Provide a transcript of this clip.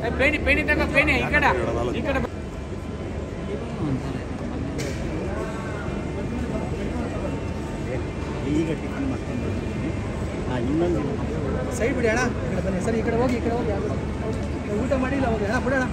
ಪೇಣಿ ಪೇಣಿ ತಗೋ ಪೇಣಿ ಈ ಕಡೆ ಈ ಕಡೆ ಈಗ ಟಿಫನ್ ಮಾಡ್ಕೊಂಡು ಬರ್ತೀನಿ ಹಾಂ ಇನ್ನೊಂದು ಸೈಡ್ ಬಿಡಿ ಅಣ್ಣ ಈ ಕಡೆ ಬನ್ನಿ ಸರ್ ಈ ಕಡೆ ಹೋಗಿ ಈ ಕಡೆ ಹೋಗಿ ಯಾರು ಊಟ ಮಾಡಿಲ್ಲ ಹೋಗಿ ಅಣ್ಣ ಬಿಡೋಣ